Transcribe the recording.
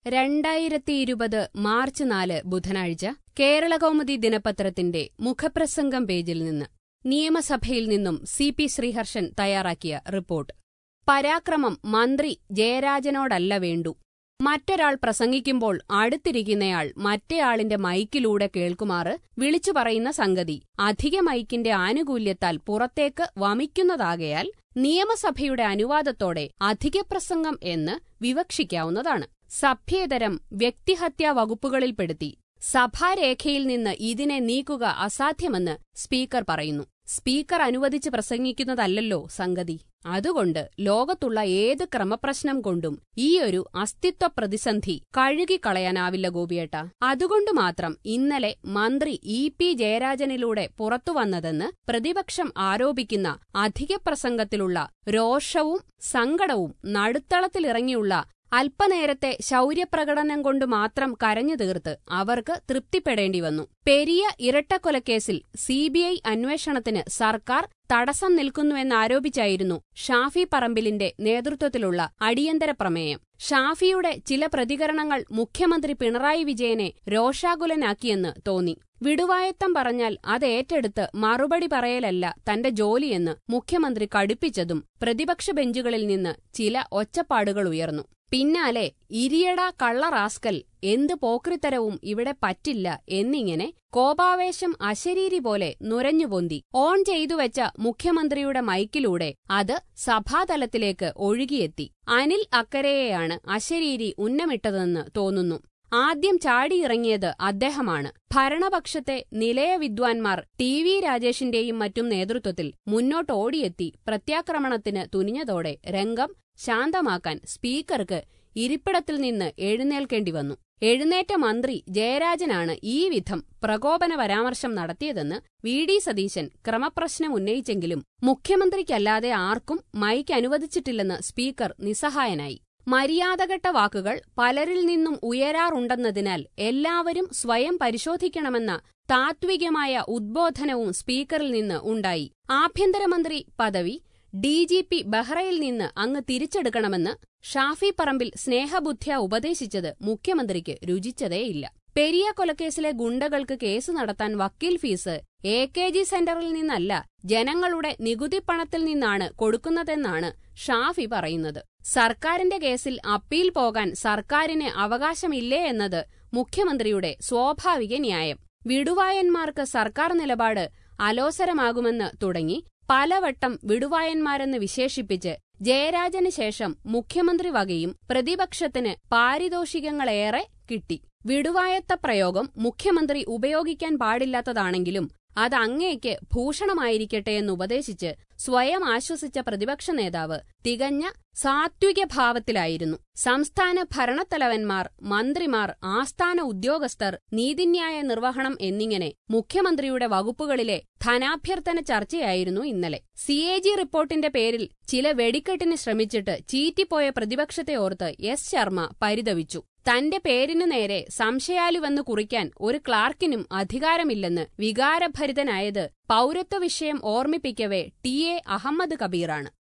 രണ്ടായിരത്തി ഇരുപത് മാർച്ച് നാല് ബുധനാഴ്ച കേരളകൗമുദി ദിനപത്രത്തിന്റെ മുഖപ്രസംഗം പേജിൽ നിന്ന് നിയമസഭയിൽ നിന്നും സി പി ശ്രീഹർഷൻ തയ്യാറാക്കിയ റിപ്പോർട്ട് പരാക്രമം മന്ത്രി ജയരാജനോടല്ല വേണ്ടു മറ്റൊരാൾ പ്രസംഗിക്കുമ്പോൾ അടുത്തിരിക്കുന്നയാൾ മറ്റേയാളിന്റെ മൈക്കിലൂടെ കേൾക്കുമാറ് വിളിച്ചു പറയുന്ന സംഗതി അധിക മൈക്കിന്റെ ആനുകൂല്യത്താൽ പുറത്തേക്ക് വമിക്കുന്നതാകയാൽ നിയമസഭയുടെ അനുവാദത്തോടെ അധികപ്രസംഗം എന്ന് വിവക്ഷിക്കാവുന്നതാണ് സഭ്യേതരം വ്യക്തിഹത്യാ വകുപ്പുകളിൽപ്പെടുത്തി സഭാരേഖയിൽ നിന്ന് ഇതിനെ നീക്കുക അസാധ്യമെന്ന് സ്പീക്കർ പറയുന്നു സ്പീക്കർ അനുവദിച്ച് പ്രസംഗിക്കുന്നതല്ലല്ലോ സംഗതി അതുകൊണ്ട് ലോകത്തുള്ള ഏത് ക്രമപ്രശ്നം കൊണ്ടും ഈയൊരു അസ്തിത്വ പ്രതിസന്ധി കഴുകിക്കളയാനാവില്ല ഗോപിയേട്ട അതുകൊണ്ട് മാത്രം ഇന്നലെ മന്ത്രി ഇ പി ജയരാജനിലൂടെ പുറത്തുവന്നതെന്ന് പ്രതിപക്ഷം ആരോപിക്കുന്ന അധികപ്രസംഗത്തിലുള്ള രോഷവും സങ്കടവും നടുത്തളത്തിലിറങ്ങിയുള്ള അല്പനേരത്തെ ശൗര്യപ്രകടനം കൊണ്ട് മാത്രം കരഞ്ഞു തീർത്ത് അവർക്ക് തൃപ്തിപ്പെടേണ്ടി വന്നു പെരിയ ഇരട്ടക്കൊലക്കേസിൽ സിബിഐ അന്വേഷണത്തിന് സർക്കാർ തടസ്സം നിൽക്കുന്നുവെന്നാരോപിച്ചായിരുന്നു ഷാഫി പറമ്പിലിന്റെ നേതൃത്വത്തിലുള്ള അടിയന്തര പ്രമേയം ഷാഫിയുടെ ചില പ്രതികരണങ്ങൾ മുഖ്യമന്ത്രി പിണറായി വിജയനെ രോഷാകുലനാക്കിയെന്ന് തോന്നി വിടുവായത്തം പറഞ്ഞാൽ അത് ഏറ്റെടുത്ത് മറുപടി പറയലല്ല തന്റെ ജോലിയെന്ന് മുഖ്യമന്ത്രി കടുപ്പിച്ചതും പ്രതിപക്ഷ ബെഞ്ചുകളിൽ നിന്ന് ചില ഒച്ചപ്പാടുകൾ ഉയർന്നു പിന്നാലെ ഇരിയട കള്ളറാസ്കൽ എന്ത് പോക്രിത്തരവും ഇവിടെ പറ്റില്ല എന്നിങ്ങനെ കോപാവേശം അശരീരി പോലെ നുരഞ്ഞുപൊന്തി ഓൺ ചെയ്തു വെച്ച മുഖ്യമന്ത്രിയുടെ മൈക്കിലൂടെ അത് സഭാതലത്തിലേക്ക് ഒഴുകിയെത്തി അനിൽ അക്കരയെയാണ് അശരീരി ഉന്നമിട്ടതെന്ന് തോന്നുന്നു ആദ്യം ചാടിയിറങ്ങിയത് അദ്ദേഹമാണ് ഭരണപക്ഷത്തെ നിലയ വിദ്വാൻമാർ ടി വി രാജേഷിന്റെയും മറ്റും നേതൃത്വത്തിൽ മുന്നോട്ടോടിയെത്തി പ്രത്യാക്രമണത്തിന് തുനിഞ്ഞതോടെ രംഗം ശാന്തമാക്കാൻ സ്പീക്കർക്ക് ഇരിപ്പിടത്തിൽ നിന്ന് എഴുന്നേൽക്കേണ്ടി വന്നു എഴുന്നേറ്റ മന്ത്രി ജയരാജനാണ് ഈ വിധം പ്രകോപന പരാമർശം നടത്തിയതെന്ന് വി ഡി സതീശൻ ക്രമപ്രശ്നം ഉന്നയിച്ചെങ്കിലും മുഖ്യമന്ത്രിക്കല്ലാതെ ആർക്കും മൈക്ക് അനുവദിച്ചിട്ടില്ലെന്ന് സ്പീക്കർ നിസ്സഹായനായി മര്യാദഘട്ട വാക്കുകൾ പലരിൽ നിന്നും ഉയരാറുണ്ടെന്നതിനാൽ എല്ലാവരും സ്വയം പരിശോധിക്കണമെന്ന താത്വികമായ ഉദ്ബോധനവും സ്പീക്കറിൽ നിന്ന് ഉണ്ടായി ആഭ്യന്തരമന്ത്രി പദവി ഡി ജി പി ബഹ്റയിൽ നിന്ന് അങ്ങ് തിരിച്ചെടുക്കണമെന്ന് ഷാഫി പറമ്പിൽ സ്നേഹബുദ്ധ്യ ഉപദേശിച്ചത് മുഖ്യമന്ത്രിക്ക് രുചിച്ചതേയില്ല പെരിയ കൊലക്കേസിലെ ഗുണ്ടകൾക്ക് കേസ് നടത്താൻ വക്കീൽ ഫീസ് എ കെ ജി സെന്ററിൽ നിന്നല്ല ജനങ്ങളുടെ നികുതിപ്പണത്തിൽ നിന്നാണ് കൊടുക്കുന്നതെന്നാണ് ഷാഫി പറയുന്നത് സർക്കാരിന്റെ കേസിൽ അപ്പീൽ പോകാൻ സർക്കാരിന് അവകാശമില്ലേ എന്നത് മുഖ്യമന്ത്രിയുടെ സ്വാഭാവിക ന്യായം വിടുവായന്മാർക്ക് സർക്കാർ നിലപാട് അലോസരമാകുമെന്ന് തുടങ്ങി പലവട്ടം വിടുവായന്മാരെന്ന് വിശേഷിപ്പിച്ച് ജയരാജന് ശേഷം മുഖ്യമന്ത്രി വകയും പ്രതിപക്ഷത്തിന് പാരിതോഷികങ്ങളേറെ കിട്ടി വിടുവായത്ത പ്രയോഗം മുഖ്യമന്ത്രി ഉപയോഗിക്കാൻ പാടില്ലാത്തതാണെങ്കിലും അത് അങ്ങേക്ക് ഭൂഷണമായിരിക്കട്ടെ എന്നുപദേശിച്ച് സ്വയം ആശ്വസിച്ച പ്രതിപക്ഷ നേതാവ് തികഞ്ഞ സാത്വിക ഭാവത്തിലായിരുന്നു സംസ്ഥാന ഭരണത്തലവന്മാർ മന്ത്രിമാർ ആസ്ഥാന ഉദ്യോഗസ്ഥർ നീതിന്യായ നിർവഹണം എന്നിങ്ങനെ മുഖ്യമന്ത്രിയുടെ വകുപ്പുകളിലെ ധനാഭ്യർത്ഥന ചർച്ചയായിരുന്നു ഇന്നലെ സി എ ജി റിപ്പോർട്ടിന്റെ പേരിൽ ചില വെടിക്കെട്ടിന് ശ്രമിച്ചിട്ട് ചീറ്റിപ്പോയ പ്രതിപക്ഷത്തെ ഓർത്ത് എസ് ശർമ്മ പരിതവിച്ചു തന്റെ പേരിനു നേരെ സംശയാലുവെന്ന് കുറിക്കാൻ ഒരു ക്ലാർക്കിനും അധികാരമില്ലെന്ന് വികാരഭരിതനായത് പൗരത്വ വിഷയം ഓർമ്മിപ്പിക്കവേ ടി എ അഹമ്മദ് കബീറാണ്